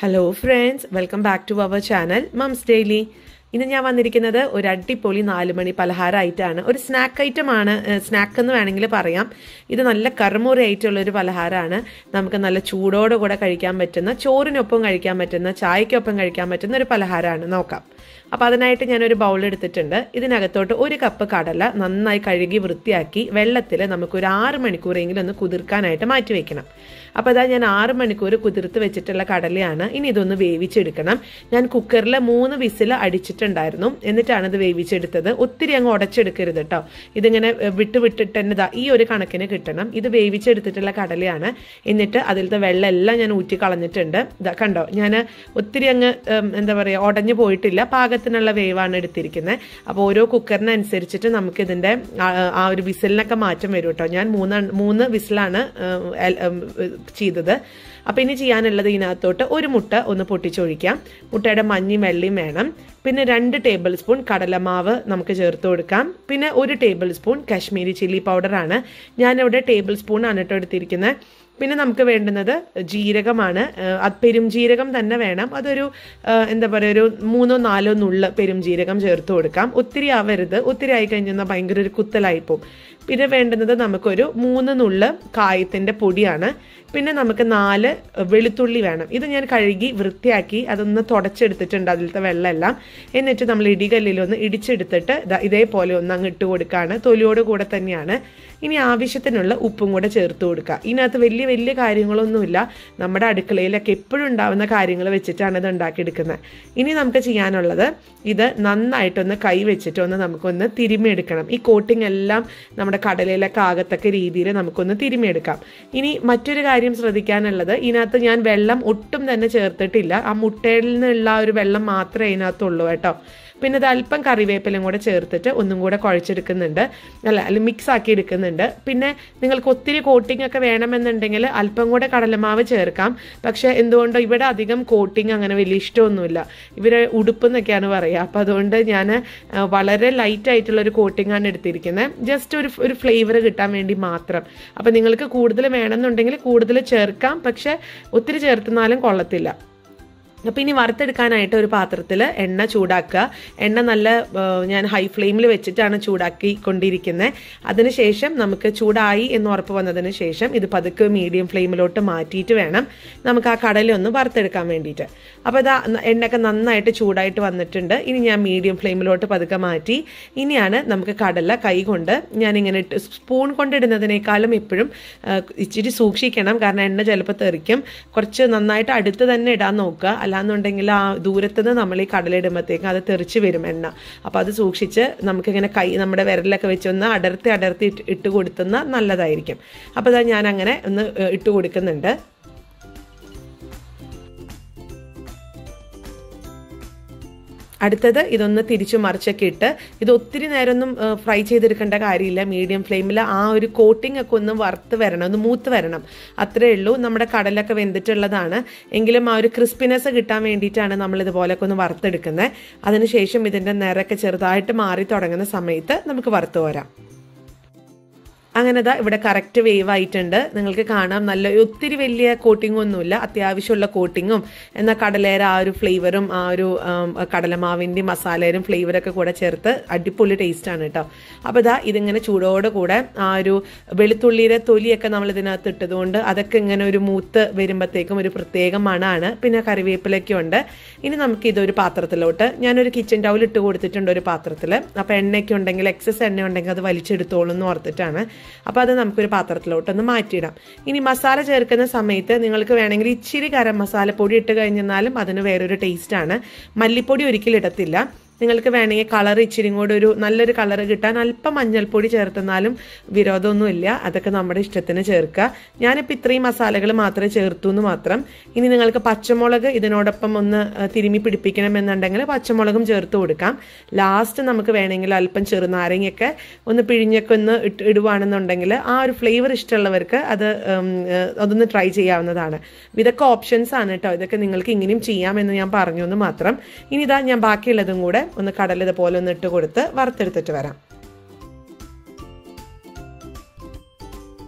hello friends welcome back to our channel moms daily ഇന്ന് ഞാൻ വന്നിരിക്കുന്നത് ഒരു അടിപൊളി നാല് മണി പലഹാരമായിട്ടാണ് ഒരു സ്നാക്ക് ഐറ്റം ആണ് സ്നാക്ക് എന്ന് വേണമെങ്കിൽ പറയാം ഇത് നല്ല കറുമുറി ആയിട്ടുള്ള ഒരു പലഹാരമാണ് നമുക്ക് നല്ല ചൂടോടെ കൂടെ കഴിക്കാൻ പറ്റുന്ന ചോറിനൊപ്പം കഴിക്കാൻ പറ്റുന്ന ചായക്കൊപ്പം കഴിക്കാൻ പറ്റുന്ന ഒരു പലഹാരമാണ് നോക്കാം അപ്പോൾ അതിനായിട്ട് ഞാനൊരു ബൗൾ എടുത്തിട്ടുണ്ട് ഇതിനകത്തോട്ട് ഒരു കപ്പ് കടല നന്നായി കഴുകി വൃത്തിയാക്കി വെള്ളത്തിൽ നമുക്ക് ഒരു ആറ് മണിക്കൂറെങ്കിലും ഒന്ന് കുതിർക്കാനായിട്ട് മാറ്റി വെക്കണം അപ്പോൾ അതാ ഞാൻ ആറ് മണിക്കൂർ കുതിർത്ത് വെച്ചിട്ടുള്ള കടലയാണ് ഇനി ഇതൊന്ന് വേവിച്ചെടുക്കണം ഞാൻ കുക്കറിൽ മൂന്ന് വിസിൽ അടിച്ചിട്ടുണ്ടായിരുന്നു എന്നിട്ടാണ് ഇത് വേവിച്ചെടുത്തത് ഒത്തിരി അങ്ങ് ഉടച്ചെടുക്കരുത് കേട്ടോ ഇതിങ്ങനെ വിട്ട് വിട്ടിട്ട് തന്നെ ഇതാ ഈ ഒരു കണക്കിന് കിട്ടണം ഇത് വേവിച്ചെടുത്തിട്ടുള്ള കടലയാണ് എന്നിട്ട് അതിലത്തെ വെള്ളം എല്ലാം ഞാൻ ഊറ്റി കളഞ്ഞിട്ടുണ്ട് ഇതാ കണ്ടോ ഞാൻ ഒത്തിരി അങ്ങ് എന്താ പറയുക ഉടഞ്ഞു പോയിട്ടില്ല പാകത്തിനുള്ള വേവാണ് എടുത്തിരിക്കുന്നത് അപ്പോൾ ഓരോ കുക്കറിനനുസരിച്ചിട്ട് നമുക്ക് ഇതിൻ്റെ ആ ഒരു വിസിലിനൊക്കെ മാറ്റം വരും കേട്ടോ ഞാൻ മൂന്ന് മൂന്ന് വിസിലാണ് ചെയ്തത് അപ്പം ഇനി ചെയ്യാനുള്ളത് ഇതിനകത്തോട്ട് ഒരു മുട്ട ഒന്ന് പൊട്ടിച്ചൊഴിക്കാം മുട്ടയുടെ മഞ്ഞയും വെള്ളയും വേണം പിന്നെ രണ്ട് ടേബിൾ സ്പൂൺ കടലമാവ് നമുക്ക് ചേർത്ത് കൊടുക്കാം പിന്നെ ഒരു ടേബിൾ സ്പൂൺ കാശ്മീരി ചില്ലി പൗഡറാണ് ഞാനിവിടെ ടേബിൾ സ്പൂൺ ആണ് കേട്ടോ എടുത്തിരിക്കുന്നത് പിന്നെ നമുക്ക് വേണ്ടുന്നത് ജീരകമാണ് അത് പെരും ജീരകം തന്നെ വേണം അതൊരു എന്താ പറയുക ഒരു മൂന്നോ നാലോ നുള്ള പെരും ജീരകം ചേർത്ത് കൊടുക്കാം ഒത്തിരി ആവരുത് ഒത്തിരി ആയി കഴിഞ്ഞാൽ ഭയങ്കര ഒരു കുത്തലായിപ്പോവും പിന്നെ വേണ്ടുന്നത് നമുക്കൊരു മൂന്ന് നുള്ള കായത്തിൻ്റെ പൊടിയാണ് പിന്നെ നമുക്ക് നാല് വെളുത്തുള്ളി വേണം ഇത് ഞാൻ കഴുകി വൃത്തിയാക്കി അതൊന്ന് തുടച്ചെടുത്തിട്ടുണ്ട് അതിലത്തെ വെള്ളമെല്ലാം എന്നിട്ട് നമ്മൾ ഇടികല്ലിലൊന്ന് ഇടിച്ചെടുത്തിട്ട് ഇതേപോലെ ഒന്ന് അങ്ങ് ഇട്ട് കൊടുക്കുകയാണ് തൊലിയോട് കൂടെ തന്നെയാണ് ഇനി ആവശ്യത്തിനുള്ള ഉപ്പും കൂടെ ചേർത്ത് കൊടുക്കുക ഇതിനകത്ത് വലിയ വലിയ കാര്യങ്ങളൊന്നുമില്ല നമ്മുടെ അടുക്കളയിലൊക്കെ എപ്പോഴും ഉണ്ടാവുന്ന കാര്യങ്ങൾ വെച്ചിട്ടാണ് ഇത് ഉണ്ടാക്കിയെടുക്കുന്നത് ഇനി നമുക്ക് ചെയ്യാനുള്ളത് ഇത് നന്നായിട്ടൊന്ന് കൈ വെച്ചിട്ട് ഒന്ന് നമുക്കൊന്ന് തിരുമിയെടുക്കണം ഈ കോട്ടിംഗ് എല്ലാം നമ്മുടെ കടലയിലൊക്കെ ആകത്തക്ക രീതിയിൽ നമുക്കൊന്ന് തിരുമിയെടുക്കാം ഇനി മറ്റൊരു കാര്യം ശ്രദ്ധിക്കാനുള്ളത് ഇതിനകത്ത് ഞാൻ വെള്ളം ഒട്ടും തന്നെ ചേർത്തിട്ടില്ല ആ മുട്ടയിൽ നിന്നുള്ള ഒരു വെള്ളം മാത്രമേ ഇതിനകത്തുള്ളൂ കേട്ടോ പിന്നെ ഇത് അല്പം കറിവേപ്പിലും കൂടെ ചേർത്തിട്ട് ഒന്നും കൂടെ കുഴച്ചെടുക്കുന്നുണ്ട് അല്ല അല്ല മിക്സ് ആക്കി എടുക്കുന്നുണ്ട് പിന്നെ നിങ്ങൾക്ക് ഒത്തിരി കോട്ടിംഗ് ഒക്കെ വേണമെന്നുണ്ടെങ്കിൽ അല്പം കൂടെ കടലമാവ് ചേർക്കാം പക്ഷെ എന്തുകൊണ്ടോ ഇവിടെ അധികം കോട്ടിംഗ് അങ്ങനെ വലിയ ഇഷ്ടമൊന്നുമില്ല ഇവർ ഉടുപ്പ് എന്നൊക്കെയാണ് പറയുക അപ്പോൾ അതുകൊണ്ട് ഞാൻ വളരെ ലൈറ്റ് ആയിട്ടുള്ള ഒരു കോട്ടിംഗ് ആണ് എടുത്തിരിക്കുന്നത് ജസ്റ്റ് ഒരു ഒരു ഫ്ലേവർ കിട്ടാൻ വേണ്ടി മാത്രം അപ്പോൾ നിങ്ങൾക്ക് കൂടുതൽ വേണമെന്നുണ്ടെങ്കിൽ കൂടുതൽ ചേർക്കാം പക്ഷെ ഒത്തിരി ചേർത്തുന്നാലും കൊള്ളത്തില്ല അപ്പോൾ ഇനി വറുത്തെടുക്കാനായിട്ട് ഒരു പാത്രത്തിൽ എണ്ണ ചൂടാക്കുക എണ്ണ നല്ല ഞാൻ ഹൈ ഫ്ലെയിമിൽ വെച്ചിട്ടാണ് ചൂടാക്കി കൊണ്ടിരിക്കുന്നത് അതിനുശേഷം നമുക്ക് ചൂടായി എന്ന് ഉറപ്പ് വന്നതിന് ശേഷം ഇത് പതുക്കെ മീഡിയം ഫ്ലെയിമിലോട്ട് മാറ്റിയിട്ട് വേണം നമുക്ക് ആ കടലൊന്ന് വറുത്തെടുക്കാൻ വേണ്ടിയിട്ട് അപ്പോൾ ഇതാ എണ്ണയൊക്കെ നന്നായിട്ട് ചൂടായിട്ട് വന്നിട്ടുണ്ട് ഇനി ഞാൻ മീഡിയം ഫ്ലെയിമിലോട്ട് പതുക്കെ മാറ്റി ഇനിയാണ് നമുക്ക് കടല കൈ കൊണ്ട് ഞാനിങ്ങനെ ഇട്ട് സ്പൂൺ കൊണ്ടിടുന്നതിനേക്കാളും എപ്പോഴും ഇച്ചിരി സൂക്ഷിക്കണം കാരണം എണ്ണ ചിലപ്പോൾ തെറിക്കും കുറച്ച് നന്നായിട്ട് അടുത്ത് തന്നെ ഇടാൻ നോക്കുക അല്ലാന്നുണ്ടെങ്കിൽ ആ ദൂരത്തുനിന്ന് നമ്മൾ ഈ കടലിടുമ്പോഴത്തേക്കും അത് തെറിച്ച് വരും എണ്ണ അപ്പോൾ അത് സൂക്ഷിച്ച് നമുക്കിങ്ങനെ കൈ നമ്മുടെ വിരലൊക്കെ വെച്ചൊന്ന് അടർത്തി അടർത്തി ഇട്ട് കൊടുത്തുന്ന നല്ലതായിരിക്കും അപ്പോൾ അതാ ഞാൻ അങ്ങനെ ഒന്ന് ഇട്ട് കൊടുക്കുന്നുണ്ട് അടുത്തത് ഇതൊന്ന് തിരിച്ചു മറിച്ചൊക്കെ ഇട്ട് ഇത് ഒത്തിരി നേരമൊന്നും ഫ്രൈ ചെയ്തെടുക്കേണ്ട കാര്യമില്ല മീഡിയം ഫ്ലെയിമിൽ ആ ഒരു കോട്ടിംഗ് ഒക്കെ ഒന്ന് വറുത്ത് വരണം ഒന്ന് മൂത്ത് വരണം അത്രേ ഉള്ളൂ നമ്മുടെ കടലൊക്കെ വെന്തിട്ടുള്ളതാണ് എങ്കിലും ആ ഒരു ക്രിസ്പിനെസ് കിട്ടാൻ വേണ്ടിയിട്ടാണ് നമ്മൾ ഇതുപോലൊക്കെ ഒന്ന് വറുത്തെടുക്കുന്നത് അതിനുശേഷം ഇതിൻ്റെ നിറയൊക്കെ ചെറുതായിട്ട് മാറി തുടങ്ങുന്ന സമയത്ത് നമുക്ക് വറുത്ത് വരാം അങ്ങനെ ദാ ഇവിടെ കറക്റ്റ് വേവ് ആയിട്ടുണ്ട് നിങ്ങൾക്ക് കാണാം നല്ല ഒത്തിരി വലിയ കോട്ടിംഗ് ഒന്നുമില്ല അത്യാവശ്യമുള്ള കോട്ടിങ്ങും എന്നാൽ കടലേര ആ ഒരു ഫ്ലേവറും ആ ഒരു കടലമാവിൻ്റെയും മസാലയും ഫ്ലേവറൊക്കെ കൂടെ ചേർത്ത് അടിപൊളി ടേസ്റ്റാണ് കേട്ടോ അപ്പോൾ ഇതാ ഇതിങ്ങനെ ചൂടോടെ കൂടെ ആ ഒരു വെളുത്തുള്ളിയുടെ തൊലിയൊക്കെ നമ്മൾ ഇതിനകത്ത് ഇട്ടതുകൊണ്ട് അതൊക്കെ ഇങ്ങനെ ഒരു മൂത്ത് വരുമ്പോഴത്തേക്കും ഒരു പ്രത്യേക മണമാണ് പിന്നെ കറിവേപ്പിലൊക്കെ ഉണ്ട് ഇനി നമുക്ക് ഇതൊരു പാത്രത്തിലോട്ട് ഞാനൊരു കിച്ചൺ ടൗൽ ഇട്ട് കൊടുത്തിട്ടുണ്ട് ഒരു പാത്രത്തിൽ അപ്പോൾ എണ്ണയൊക്കെ ഉണ്ടെങ്കിൽ എക്സസ് എണ്ണ ഉണ്ടെങ്കിൽ അത് വലിച്ചെടുത്തോളും എന്ന് ഓർത്തിട്ടാണ് അപ്പോൾ അത് നമുക്കൊരു പാത്രത്തിലോട്ടൊന്ന് മാറ്റിയിടാം ഇനി മസാല ചേർക്കുന്ന സമയത്ത് നിങ്ങൾക്ക് വേണമെങ്കിൽ ഇച്ചിരി ഗരം മസാലപ്പൊടി ഇട്ട് കഴിഞ്ഞാലും അതിന് വേറൊരു ടേസ്റ്റാണ് മല്ലിപ്പൊടി ഒരിക്കലും ഇടത്തില്ല നിങ്ങൾക്ക് വേണമെങ്കിൽ കളർ ഇച്ചിരി കൂടെ ഒരു നല്ലൊരു കളർ കിട്ടാൻ അല്പം മഞ്ഞൾപ്പൊടി ചേർത്തുന്നാലും വിരോധമൊന്നുമില്ല അതൊക്കെ നമ്മുടെ ഇഷ്ടത്തിന് ചേർക്കുക ഞാനിപ്പോൾ ഇത്രയും മസാലകൾ മാത്രമേ ചേർത്തു എന്ന് മാത്രം ഇനി നിങ്ങൾക്ക് പച്ചമുളക് ഇതിനോടൊപ്പം ഒന്ന് തിരുമ്മി പിടിപ്പിക്കണമെന്നുണ്ടെങ്കിൽ പച്ചമുളകും ചേർത്ത് കൊടുക്കാം ലാസ്റ്റ് നമുക്ക് വേണമെങ്കിൽ അല്പം ചെറുനാരങ്ങയൊക്കെ ഒന്ന് പിഴിഞ്ഞൊക്കെ ഒന്ന് ഇട്ട് ഇടുവാണെന്നുണ്ടെങ്കിൽ ആ ഒരു ഫ്ലേവർ ഇഷ്ടമുള്ളവർക്ക് അത് അതൊന്ന് ട്രൈ ചെയ്യാവുന്നതാണ് ഇതൊക്കെ ഓപ്ഷൻസ് ആണ് കേട്ടോ ഇതൊക്കെ നിങ്ങൾക്ക് ഇങ്ങനെയും ചെയ്യാമെന്ന് ഞാൻ പറഞ്ഞു എന്ന് മാത്രം ഇനി ഇതാ ഞാൻ ബാക്കിയുള്ളതും കൂടെ ഒന്ന് കടൽ ഇതുപോലെ ഒന്ന് ഇട്ട് കൊടുത്ത് വറുത്തെടുത്തിട്ട് വരാം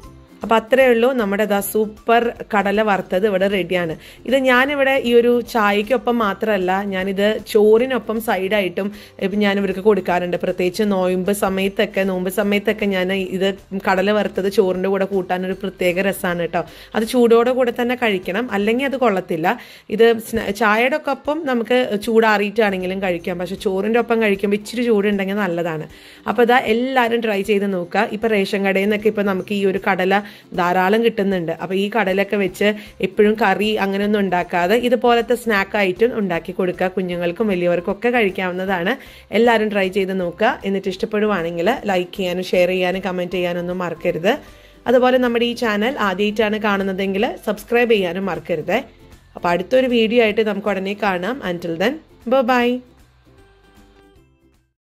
അപ്പോൾ അത്രയേ ഉള്ളൂ നമ്മുടെ ഇതാ സൂപ്പർ കടല വറുത്തത് ഇവിടെ റെഡിയാണ് ഇത് ഞാനിവിടെ ഈ ഒരു ചായക്കൊപ്പം മാത്രമല്ല ഞാനിത് ചോറിനൊപ്പം സൈഡായിട്ടും ഇപ്പം ഞാൻ ഇവർക്ക് കൊടുക്കാറുണ്ട് പ്രത്യേകിച്ച് നോയമ്പ് സമയത്തൊക്കെ നോമ്പ് സമയത്തൊക്കെ ഞാൻ ഇത് കടല വറുത്തത് ചോറിൻ്റെ കൂടെ കൂട്ടാൻ ഒരു പ്രത്യേക രസമാണ് കേട്ടോ അത് ചൂടോടെ കൂടെ തന്നെ കഴിക്കണം അല്ലെങ്കിൽ അത് കൊള്ളത്തില്ല ഇത് സ്ന- ചായയുടെ ഒക്കെ ഒപ്പം നമുക്ക് ചൂടാറിയിട്ടാണെങ്കിലും കഴിക്കാം പക്ഷെ ചോറിൻ്റെ ഒപ്പം കഴിക്കുമ്പോൾ ഇച്ചിരി ചൂടുണ്ടെങ്കിൽ നല്ലതാണ് അപ്പോൾ ഇതാ എല്ലാവരും ട്രൈ ചെയ്ത് നോക്കുക ഇപ്പോൾ റേഷൻ കടയിൽ നിന്നൊക്കെ ഇപ്പോൾ നമുക്ക് ഈ ഒരു കടല ധാരാളം കിട്ടുന്നുണ്ട് അപ്പോൾ ഈ കടലൊക്കെ വെച്ച് എപ്പോഴും കറി അങ്ങനെയൊന്നും ഉണ്ടാക്കാതെ ഇതുപോലത്തെ സ്നാക്കായിട്ടും ഉണ്ടാക്കി കൊടുക്കുക കുഞ്ഞുങ്ങൾക്കും വലിയവർക്കും ഒക്കെ കഴിക്കാവുന്നതാണ് എല്ലാവരും ട്രൈ ചെയ്ത് നോക്കുക എന്നിട്ട് ഇഷ്ടപ്പെടുവാണെങ്കിൽ ലൈക്ക് ചെയ്യാനും ഷെയർ ചെയ്യാനും കമൻറ്റ് ചെയ്യാനൊന്നും മറക്കരുത് അതുപോലെ നമ്മുടെ ഈ ചാനൽ ആദ്യമായിട്ടാണ് കാണുന്നതെങ്കിൽ സബ്സ്ക്രൈബ് ചെയ്യാനും മറക്കരുത് അപ്പോൾ അടുത്തൊരു വീഡിയോ ആയിട്ട് നമുക്ക് ഉടനെ കാണാം അൻറ്റിൽ ദെൻ ബൈ